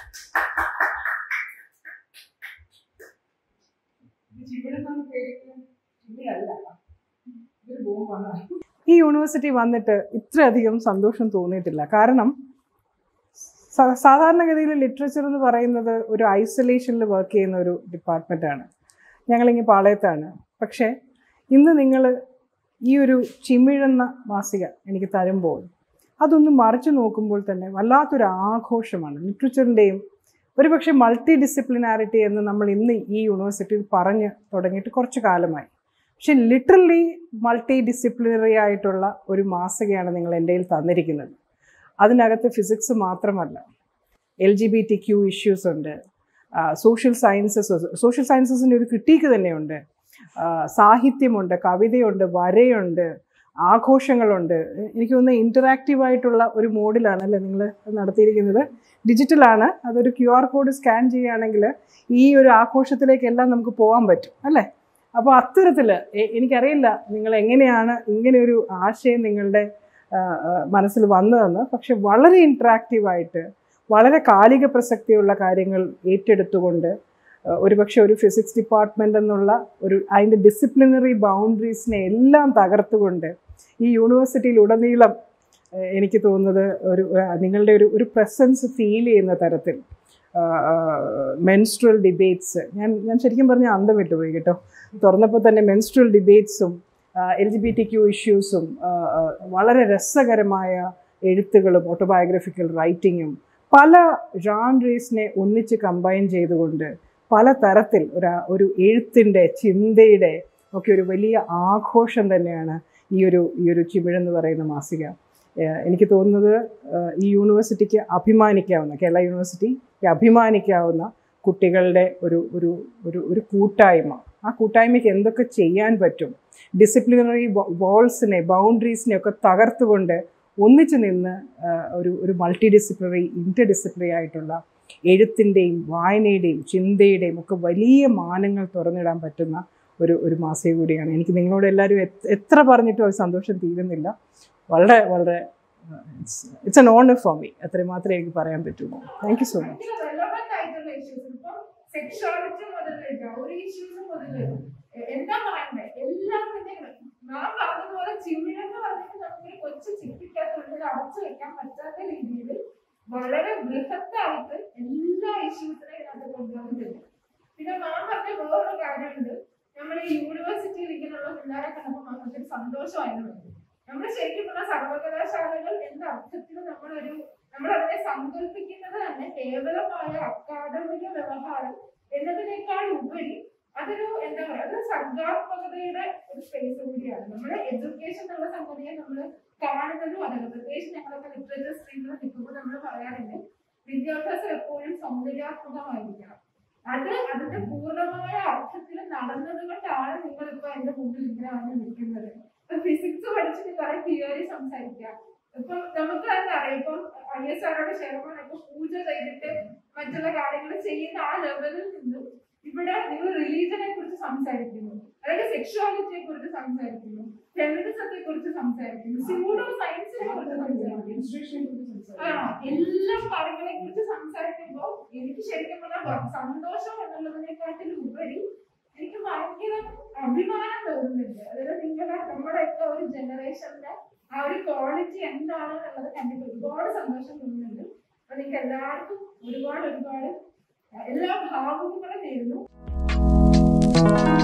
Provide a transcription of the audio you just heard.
ഈ യൂണിവേഴ്സിറ്റി വന്നിട്ട് ഇത്രയധികം സന്തോഷം തോന്നിയിട്ടില്ല കാരണം സ- സാധാരണഗതിയിൽ ലിറ്ററേച്ചർ എന്ന് പറയുന്നത് ഒരു ഐസൊലേഷനിൽ വർക്ക് ചെയ്യുന്ന ഒരു ഡിപ്പാർട്ട്മെൻറ്റാണ് ഞങ്ങളിങ്ങ് പാളയത്താണ് പക്ഷേ ഇന്ന് നിങ്ങൾ ഈ ഒരു ചിമിഴുന്ന മാസിക എനിക്ക് തരുമ്പോൾ അതൊന്ന് മറിച്ച് നോക്കുമ്പോൾ തന്നെ വല്ലാത്തൊരു ആഘോഷമാണ് ലിറ്ററേച്ചറിൻ്റെയും ഒരുപക്ഷെ മൾട്ടി ഡിസിപ്ലിനാരിറ്റി എന്ന് നമ്മൾ ഇന്ന് ഈ യൂണിവേഴ്സിറ്റിയിൽ പറഞ്ഞ് തുടങ്ങിയിട്ട് കുറച്ച് കാലമായി പക്ഷെ ലിറ്ററലി മൾട്ടി ഡിസിപ്ലിനറി ആയിട്ടുള്ള ഒരു മാസികയാണ് നിങ്ങൾ എൻ്റെ കയ്യിൽ തന്നിരിക്കുന്നത് അതിനകത്ത് ഫിസിക്സ് മാത്രമല്ല L G B T Q issues ഉണ്ട് സോഷ്യൽ സയൻസസ് സോഷ്യൽ സയൻസസിൻ്റെ ഒരു ക്രിട്ടീക്ക് തന്നെയുണ്ട് ആ, സാഹിത്യമുണ്ട് കവിതയുണ്ട് വരയുണ്ട് ആഘോഷങ്ങളുണ്ട് എനിക്ക് തോന്നുന്നത് ഇൻറ്ററാക്റ്റീവ് ആയിട്ടുള്ള ഒരു മോഡിലാണ് അല്ലേ നിങ്ങൾ നടത്തിയിരിക്കുന്നത് ഡിജിറ്റലാണ് അതൊരു ക്യു ആർ കോഡ് സ്കാൻ ചെയ്യുകയാണെങ്കിൽ ഈ ഒരു ആഘോഷത്തിലേക്കെല്ലാം നമുക്ക് പോകാൻ പറ്റും അല്ലേ അപ്പോൾ അത്തരത്തിൽ എനിക്കറിയില്ല നിങ്ങൾ എങ്ങനെയാണ് ഇങ്ങനെ ഒരു ആശയം നിങ്ങളുടെ ആ, ആ, മനസ്സിൽ വന്നതെന്ന് പക്ഷെ വളരെ ഇൻട്രാക്റ്റീവായിട്ട് വളരെ കാലിക പ്രസക്തിയുള്ള കാര്യങ്ങൾ ഏറ്റെടുത്തുകൊണ്ട് ആ, ഒരുപക്ഷെ ഒരു ഫിസിക്സ് ഡിപ്പാർട്ട്മെൻ്റ് എന്നുള്ള ഒരു അതിൻ്റെ ഡിസിപ്ലിനറി ബൗണ്ടറീസിനെ എല്ലാം തകർത്തുകൊണ്ട് ഈ യൂണിവേഴ്സിറ്റിയിൽ ഉടനീളം ആ, എനിക്ക് തോന്നുന്നത് ഒരു ആ, നിങ്ങളുടെ ഒരു ഒരു പ്രസൻസ് ഫീൽ ചെയ്യുന്ന തരത്തിൽ മെൻസ്ട്രൽ ഡിബേറ്റ്സ് ഞാൻ ഞാൻ ശരിക്കും പറഞ്ഞാൽ അന്തം വിട്ടുപോയി കേട്ടോ തുറന്നപ്പോൾ തന്നെ മെൻസ്ട്രൽ ഡിബേറ്റ്സും L G B T Q ഇഷ്യൂസും വളരെ രസകരമായ എഴുത്തുകളും ഓട്ടോബയോഗ്രഫിക്കൽ റൈറ്റിങ്ങും പല ജാൻറീസിനെ ഒന്നിച്ച് കമ്പൈൻ ചെയ്തുകൊണ്ട് പല തരത്തിൽ ഒരു ഒരു എഴുത്തിൻ്റെ ചിന്തയുടെ ഒക്കെ ഒരു വലിയ ആഘോഷം തന്നെയാണ് ഈ ഒരു ഈ ഒരു ചിമിഴെന്ന് പറയുന്ന മാസിക ഏഹ് എനിക്ക് തോന്നുന്നത് ഏഹ് ഈ യൂണിവേഴ്സിറ്റിക്ക് അഭിമാനിക്കാവുന്ന കേരള യൂണിവേഴ്സിറ്റിക്ക് അഭിമാനിക്കാവുന്ന കുട്ടികളുടെ ഒരു ഒരു ഒരു ഒരു കൂട്ടായ്മ ആ കൂട്ടായ്മയ്ക്ക് എന്തൊക്കെ ചെയ്യാൻ പറ്റും ഡിസിപ്ലിനറി വോൾസിനെ ബൗണ്ടറീസിനെ ഒക്കെ തകർത്തുകൊണ്ട് ഒന്നിച്ചു നിന്ന് ആ, ഒരു ഒരു മൾട്ടി ഡിസിപ്ലിനറി ഇൻ്റർ ഡിസിപ്ലിനറി ആയിട്ടുള്ള എഴുത്തിൻ്റെയും വായനയുടെയും ചിന്തയുടെയും ഒക്കെ വലിയ മാനങ്ങൾ തുറന്നിടാൻ പറ്റുന്ന ഒരു ഒരു മാസിക കൂടിയാണ് എനിക്ക് നിങ്ങളോട് എല്ലാവരും എത്ര- എത്ര പറഞ്ഞിട്ടും അത് സന്തോഷം തീരുന്നില്ല വളരെ വളരെ it's an honour for me അത്രയും മാത്രമേ എനിക്ക് പറയാൻ പറ്റുള്ളൂ താങ്ക് യു സോ മച്ച് ഭയങ്കര relevant ആയിട്ടുള്ള issues. ഇപ്പം sexuality മുതല് gowry issues മുതല് എ- എന്താ പറയണ്ടേ എല്ലാം തന്നെ നാം പറഞ്ഞതുപോലെ ചിമ്മിനെന്ന് പറഞ്ഞിട്ട് നമുക്ക് കൊച്ചു ചിപ്പിക്കകത്തുള്ളിൽ അടച്ചു വെക്കാൻ പറ്റാത്ത രീതിയിൽ വളരെ ബൃഹത്തായിട്ട് എല്ലാ ഇഷ്യൂസിനെയും ഇതിനകത്ത് കൊണ്ടുവന്നിട്ടുണ്ട് പിന്നെ മാം പറഞ്ഞ വേറൊരു കാര്യമുണ്ട് നമ്മൾ ഈ യൂണിവേഴ്സിറ്റിയിൽ ഇങ്ങനെയുള്ള പിള്ളേരെ കണ്ടപ്പോൾ നമുക്ക് സന്തോഷമായിരുന്നു നമ്മൾ ശരിക്കും പറഞ്ഞ സർവകലാശാലകൾ എന്ന അർത്ഥത്തിൽ നമ്മളൊരു നമ്മൾ അതിനെ സങ്കല്പിക്കുന്നത് തന്നെ കേവലമായ അക്കാദമിക വ്യവഹാരം എന്നതിനേക്കാൾ ഉപരി അതൊരു എന്താ പറയുക അത് സർഗാത്മകതയുടെ ഒരു സ്പേസ് കൂടിയാണ് നമ്മുടെ എഡ്യൂക്കേഷൻ എന്നുള്ള സംഗതിയെ നമ്മൾ കാണുന്നതും അതാണ് പ്രത്യേകിച്ച് ഞങ്ങളൊക്കെ ലിറ്ററേച്ചർ സ്ട്രീമിൽ നിൽക്കുമ്പോൾ നമ്മൾ പറയാറുണ്ട് വിദ്യാഭ്യാസം എപ്പോഴും സൗന്ദര്യാത്മകമായിരിക്കണം അത് അതിന്റെ പൂർണ്ണമായ അർത്ഥത്തിൽ നടന്നത് കൊണ്ടാണ് നിങ്ങളിപ്പോ എന്റെ മുമ്പിൽ ഇങ്ങനെ വന്ന് നിൽക്കുന്നത് ഇപ്പൊ ഫിസിക്സ് പഠിച്ചിട്ട് കുറെ തിയറി സംസാരിക്കാം ഇപ്പൊ നമുക്ക് തന്നെ അറിയാം ഇപ്പം ഐ എസ് ആറോട് ചെയർമാൻ ഇപ്പൊ പൂജ ചെയ്തിട്ട് മറ്റുള്ള കാര്യങ്ങൾ ചെയ്യുന്ന ആ ലെവലിൽ നിന്നും ഇവിടെ നിങ്ങൾ റിലീജനെ കുറിച്ച് സംസാരിക്കുന്നു അല്ലെങ്കിൽ സെക്ഷുവാലിറ്റിയെ കുറിച്ച് സംസാരിക്കുന്നു ഫെമിനിസത്തെ കുറിച്ച് സംസാരിക്കുന്നു സ്യൂഡോ സയൻസിനെ കുറിച്ച് സംസാരിക്കുന്നു ആ, എല്ലാ കാര്യങ്ങളെ കുറിച്ച് സംസാരിക്കുമ്പോൾ എനിക്ക് ശരിക്കും പറഞ്ഞാൽ സന്തോഷം എന്നുള്ളതിനെക്കാട്ടിലും ഉപരി എനിക്ക് ഭയങ്കര അഭിമാനം തോന്നുന്നുണ്ട് അതായത് നിങ്ങളുടെ നമ്മുടെയൊക്കെ ഒരു ജനറേഷന്റെ ആ ഒരു ക്വാളിറ്റി എന്താണ് എന്നുള്ളത് കണ്ടിട്ട് ഒരുപാട് സന്തോഷം തോന്നുന്നുണ്ട് അപ്പൊ നിങ്ങൾക്ക് എല്ലാവർക്കും ഒരുപാട് ഒരുപാട് എല്ലാ ഭാവുകങ്ങളും നേരുന്നു